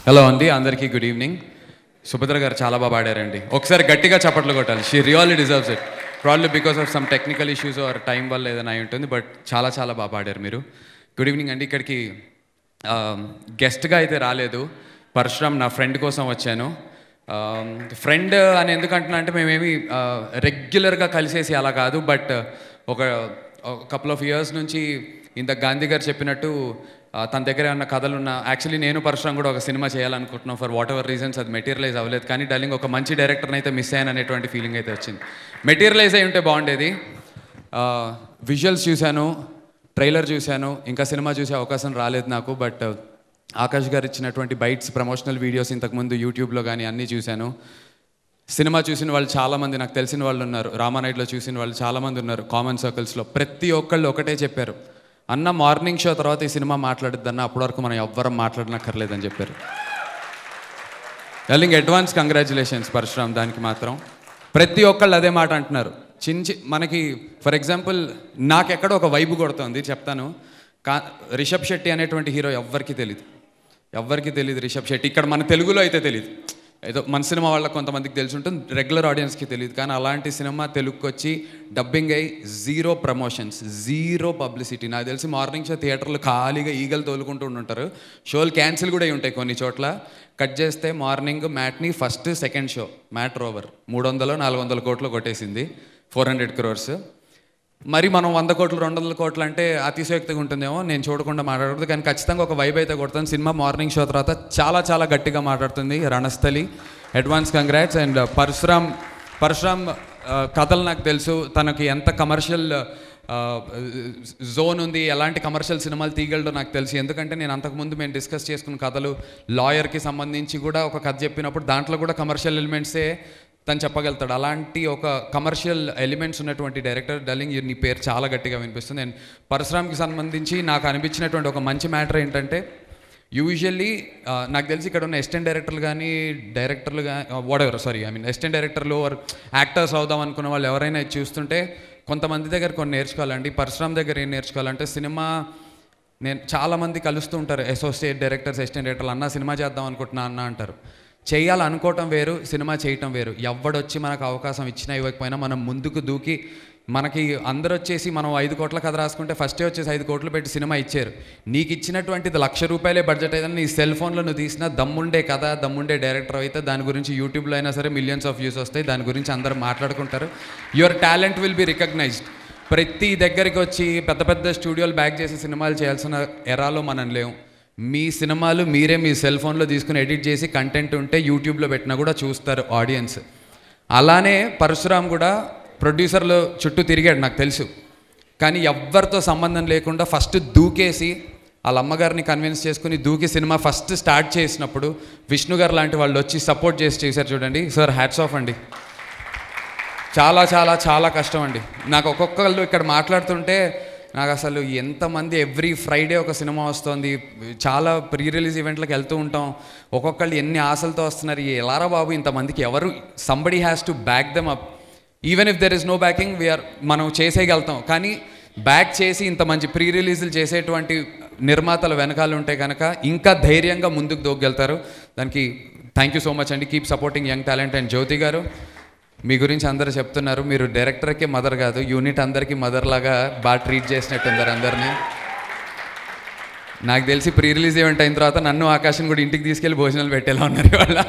hello అండి అందరికీ good evening Subhadra గారు చాలా బాగా పాడారండి ఒకసారి గట్టిగా చప్పట్లు కొట్టాలి she really deserves it probably because of some technical issues or time వల్ల ఏదైనా అయి ఉంటుంది బట్ చాలా చాలా బాగా పాడారు మీరు గుడ్ ఈవినింగ్ అండి ఇక్కడికి గెస్ట్గా అయితే రాలేదు పరశురామ్ నా ఫ్రెండ్ కోసం వచ్చాను ఫ్రెండ్ అని ఎందుకు అంటున్నా అంటే మేమేమి రెగ్యులర్గా కలిసేసి అలా కాదు బట్ ఒక కపుల్ ఆఫ్ ఇయర్స్ నుంచి ఇంత గాంధీ గారు చెప్పినట్టు ఆ, తన దగ్గర ఉన్న కథలు ఉన్న యాక్చువల్లీ నేను పరశురామ్ కూడా ఒక సినిమా చేయాలనుకుంటున్నాం ఫర్ వాట్ ఎవర్ రీజన్స్ అది మెటీరియలైజ్ అవ్వలేదు కానీ డార్లింగ్ ఒక మంచి డైరెక్టర్ని అయితే మిస్ అయ్యాను అనేటువంటి ఫీలింగ్ అయితే వచ్చింది మెటీరియలైజ్ అయి ఉంటే బాగుండేది విజువల్స్ చూశాను ట్రైలర్ చూశాను ఇంకా సినిమా చూసే అవకాశం రాలేదు నాకు బట్ ఆకాష్ గారు ఇచ్చినటువంటి బైట్స్ ప్రమోషనల్ వీడియోస్ ఇంతకుముందు యూట్యూబ్లో కానీ అన్నీ చూశాను సినిమా చూసిన వాళ్ళు చాలామంది నాకు తెలిసిన వాళ్ళు ఉన్నారు రామానైట్లో చూసిన వాళ్ళు చాలామంది ఉన్నారు కామన్ సర్కిల్స్లో ప్రతి ఒక్కళ్ళు ఒకటే చెప్పారు అన్న మార్నింగ్ షో తర్వాత ఈ సినిమా మాట్లాడుద్దన్న అప్పటి వరకు మనం ఎవ్వరం మాట్లాడనక్కర్లేదని చెప్పారు డల్లింగ్ అడ్వాన్స్ కంగ్రాచులేషన్స్ పరశురామ్ దానికి మాత్రం ప్రతి ఒక్కళ్ళు అదే మాట అంటున్నారు చిన్న చి మనకి ఫర్ ఎగ్జాంపుల్ నాకెక్కడ ఒక వైబు కొడుతోంది చెప్తాను కా రిషబ్ శెట్టి అనేటువంటి హీరో ఎవ్వరికీ తెలియదు ఎవ్వరికీ తెలియదు రిషబ్ శెట్టి ఇక్కడ మన తెలుగులో అయితే తెలియదు ఏదో మన సినిమా వాళ్ళకి కొంతమందికి తెలిసి ఉంటుంది రెగ్యులర్ ఆడియన్స్కి తెలియదు కానీ అలాంటి సినిమా తెలుగుకి వచ్చి డబ్బింగ్ అయ్యి జీరో ప్రమోషన్స్ జీరో పబ్లిసిటీ నాకు తెలిసి మార్నింగ్ షో థియేటర్లు ఖాళీగా ఈగలు తోలుకుంటూ ఉంటారు షోలు క్యాన్సిల్ కూడా అయి ఉంటాయి కొన్ని చోట్ల కట్ చేస్తే morning matinee first second show మ్యాట్ రోవర్ మూడు వందలు నాలుగు వందల కోట్లు కొట్టేసింది ఫోర్ హండ్రెడ్ క్రోర్స్ మరి మనం వంద కోట్లు రెండు వందల కోట్లు అంటే అతిశయోక్తిగా ఉంటుందేమో నేను చూడకుండా మాట్లాడకూడదు కానీ ఖచ్చితంగా ఒక వైబ్ అయితే కొడుతుంది సినిమా మార్నింగ్ షో తర్వాత చాలా చాలా గట్టిగా మాట్లాడుతుంది Ranasthali advance congrats and Parasuram Parasuram ఆ, కథలు నాకు తెలుసు తనకి ఎంత కమర్షియల్ జోన్ ఉంది ఎలాంటి కమర్షియల్ సినిమాలు తీయగలడో నాకు తెలుసు ఎందుకంటే నేను అంతకుముందు మేము డిస్కస్ చేసుకున్న కథలు లాయర్కి సంబంధించి కూడా ఒక కథ చెప్పినప్పుడు దాంట్లో కూడా కమర్షియల్ ఎలిమెంట్సే తను చెప్పగలుగుతాడు అలాంటి ఒక కమర్షియల్ ఎలిమెంట్స్ ఉన్నటువంటి డైరెక్టర్ డల్లింగ్ నీ పేరు చాలా గట్టిగా వినిపిస్తుంది అండ్ పరశురామ్కి సంబంధించి నాకు అనిపించినటువంటి ఒక మంచి మ్యాటర్ ఏంటంటే యూజువల్లీ నాకు తెలిసి ఇక్కడ ఉన్న అసిస్టెంట్ డైరెక్టర్లు కానీ డైరెక్టర్లు కానీ whatever sorry I mean assistant డైరెక్టర్లు ఆర్ యాక్టర్స్ అవుదాం అనుకున్న వాళ్ళు ఎవరైనా ఇది చూస్తుంటే కొంతమంది దగ్గర కొన్ని నేర్చుకోవాలండి పరశురామ్ దగ్గర ఏం నేర్చుకోవాలంటే సినిమా నేను చాలామంది కలుస్తూ ఉంటారు అసోసియేట్ డైరెక్టర్స్ అసిస్టెంట్ డైరెక్టర్లు అన్న సినిమా చేద్దాం అనుకుంటున్నా అన్న అంటారు చేయాలనుకోవటం వేరు సినిమా చేయటం వేరు ఎవడొచ్చి మనకు అవకాశం ఇచ్చినా ఇవ్వకపోయినా మనం ముందుకు దూకి మనకి అందరు వచ్చేసి మనం ఐదు కోట్ల కథ రాసుకుంటే ఫస్టే వచ్చేసి ఐదు కోట్లు పెట్టి సినిమా ఇచ్చారు నీకు ఇచ్చినటువంటిది లక్ష రూపాయలే బడ్జెట్ అయితే నీ సెల్ ఫోన్లో నువ్వు తీసిన దమ్ముండే కథ దమ్ముండే డైరెక్టర్ అయితే దాని గురించి యూట్యూబ్లో అయినా సరే మిలియన్స్ ఆఫ్ వ్యూస్ వస్తాయి దాని గురించి అందరూ మాట్లాడుకుంటారు your talent will be recognised ప్రతి దగ్గరికి వచ్చి పెద్ద పెద్ద స్టూడియోలు బ్యాక్ చేసి సినిమాలు చేయాల్సిన ఎరాలో మనం లేవు మీ సినిమాలు మీరే మీ సెల్ ఫోన్లో తీసుకుని ఎడిట్ చేసి కంటెంట్ ఉంటే యూట్యూబ్లో పెట్టినా కూడా చూస్తారు ఆడియన్స్ అలానే పరశురామ్ కూడా ప్రొడ్యూసర్లు చుట్టూ తిరిగాడు నాకు తెలుసు కానీ ఎవ్వరితో సంబంధం లేకుండా ఫస్ట్ దూకేసి వాళ్ళ అమ్మగారిని కన్విన్స్ చేసుకుని దూకి సినిమా ఫస్ట్ స్టార్ట్ చేసినప్పుడు విష్ణు గారు లాంటి వాళ్ళు వచ్చి సపోర్ట్ చేసి చేశారు చూడండి సార్ హ్యాట్స్ ఆఫ్ అండి చాలా చాలా చాలా కష్టం అండి నాకు ఒక్కొక్కళ్ళు ఇక్కడ మాట్లాడుతుంటే నాకు అసలు ఎంతమంది ఎవ్రీ ఫ్రైడే ఒక సినిమా వస్తుంది చాలా ప్రీ రిలీజ్ ఈవెంట్లకు వెళ్తూ ఉంటాం ఒక్కొక్కళ్ళు ఎన్ని ఆశలతో వస్తున్నారు ఈ ఎలారా బాబు ఇంతమందికి ఎవరు somebody has to back them up even if there is no backing we are మనం చేసేయగలుగుతాం కానీ బ్యాక్ చేసి ఇంత మంచి ప్రీ రిలీజులు చేసేటువంటి నిర్మాతలు వెనకాల ఉంటే కనుక ఇంకా ధైర్యంగా ముందుకు దోగలుగుతారు దానికి థ్యాంక్ యూ సో మచ్ అండి keep supporting young talent and Jyothi garu మీ గురించి అందరూ చెప్తున్నారు మీరు డైరెక్టర్కి మదర్ కాదు యూనిట్ అందరికీ మదర్ లాగా బాగా ట్రీట్ చేసినట్టున్నారు అందరినీ నాకు తెలిసి ప్రీ రిలీజ్ ఈవెంట్ అయిన తర్వాత నన్ను ఆకాశం కూడా ఇంటికి తీసుకెళ్ళి భోజనాలు పెట్టేలా ఉన్నారు ఇవాళ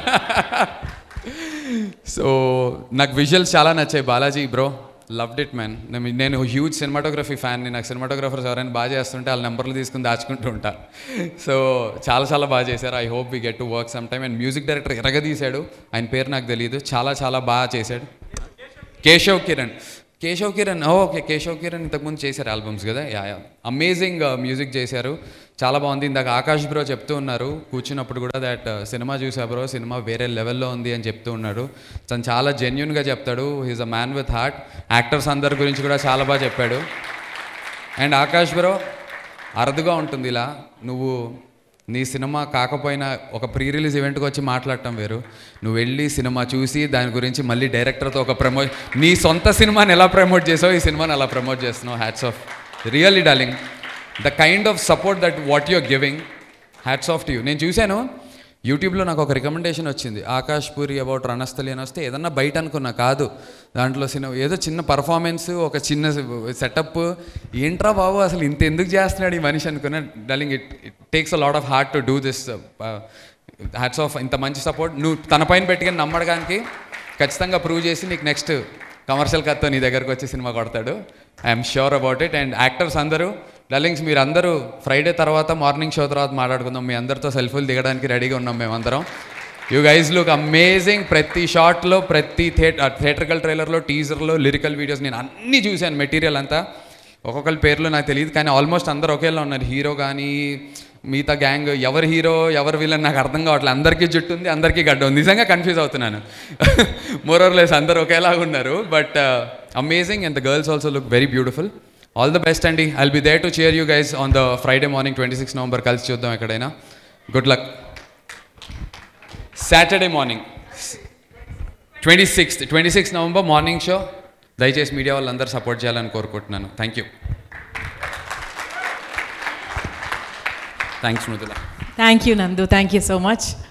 సో నాకు విజువల్స్ చాలా నచ్చాయి Balaji bro loved it man నేను హ్యూజ్ సినిమాటోగ్రఫీ ఫ్యాన్ని నాకు సినిమాటోగ్రఫర్స్ ఎవరైనా బాగా చేస్తుంటే వాళ్ళ నెంబర్లు తీసుకుని దాచుకుంటూ ఉంటా సో చాలా చాలా బాగా చేశారు I hope we get to work some time and music director ఎరగదీశాడు ఆయన పేరు నాకు తెలియదు చాలా చాలా బాగా చేశాడు కేశవ్ కిరణ్ కేశవ్ కిరణ్ ఓ, ఓకే కేశవ్ కిరణ్ ఇంతకుముందు చేశారు ఆల్బమ్స్ కదా యా యా అమేజింగ్ మ్యూజిక్ చేశారు చాలా బాగుంది ఇందాక ఆకాష్ బ్రో చెప్తూ ఉన్నారు కూర్చున్నప్పుడు కూడా దట్ సినిమా చూసా బ్రో సినిమా వేరే లెవెల్లో ఉంది అని చెప్తూ ఉన్నాడు తను చాలా జెన్యున్గా చెప్తాడు he's a man with heart actors అందరి గురించి కూడా చాలా బాగా చెప్పాడు అండ్ ఆకాష్ బ్రో అరుదుగా ఉంటుంది ఇలా నువ్వు నీ సినిమా కాకపోయినా ఒక ప్రీ రిలీజ్ ఈవెంట్కి వచ్చి మాట్లాడటం వేరు నువ్వు వెళ్ళి సినిమా చూసి దాని గురించి మళ్ళీ డైరెక్టర్తో ఒక ప్రమో నీ సొంత సినిమాని ఎలా ప్రమోట్ చేసావు ఈ సినిమాని అలా ప్రమోట్ చేస్తున్నావు hats off really darling the kind of support that what you're giving hats off to you నేను చూశాను యూట్యూబ్లో నాకు ఒక రికమెండేషన్ వచ్చింది ఆకాష్ పూరి అబౌట్ రణస్థలి అని వస్తే ఏదన్నా బయట అనుకున్నా కాదు దాంట్లో సినిమా ఏదో చిన్న పర్ఫార్మెన్స్ ఒక చిన్న సెటప్ ఏంట్రా బాబు అసలు ఇంత ఎందుకు చేస్తున్నాడు ఈ మనిషి అనుకున్నా darling it it takes a lot of heart to do this hats off ఇంత మంచి సపోర్ట్ నువ్వు తన పైన పెట్టుకుని నమ్మడానికి ఖచ్చితంగా ప్రూవ్ చేసి నీకు నెక్స్ట్ కమర్షియల్ కత్తో నీ దగ్గరకు వచ్చి సినిమా కొడతాడు I'm sure about it and actors అందరూ డల్లింగ్స్ మీరు అందరూ ఫ్రైడే తర్వాత మార్నింగ్ షో తర్వాత మాట్లాడుకుందాం మీ అందరితో సెల్ఫీలు దిగడానికి రెడీగా ఉన్నాం మేమందరం యూ గైజ్ లుక్ అమేజింగ్ ప్రతి షాట్లో ప్రతి థియేటర్ థియేటర్కల్ ట్రైలర్లో టీజర్లో లిరికల్ వీడియోస్ నేను అన్నీ చూశాను మెటీరియల్ అంతా ఒక్కొక్కరి పేర్లు నాకు తెలియదు కానీ ఆల్మోస్ట్ అందరు ఒకేలా ఉన్నారు హీరో కానీ మిగతా గ్యాంగ్ ఎవరు హీరో ఎవరు విలన్ నాకు అర్థం కావట్లేదు అందరికీ జుట్టు ఉంది అందరికీ గడ్డ ఉంది నిజంగా కన్ఫ్యూజ్ అవుతున్నాను మోర్ లెస్ అందరు ఒకేలాగా ఉన్నారు but amazing and the girls also look very beautiful all the best అండి I'll be there to cheer you guys on the Friday morning twenty six November కలిసి చూద్దాం ఎక్కడైనా good luck Saturday morning twenty sixth twenty sixth November morning show దయచేసి media వాళ్ళందరూ support చేయాలని కోరుకుంటున్నాను thank you thanks Mridula thank you Nandu thank you so much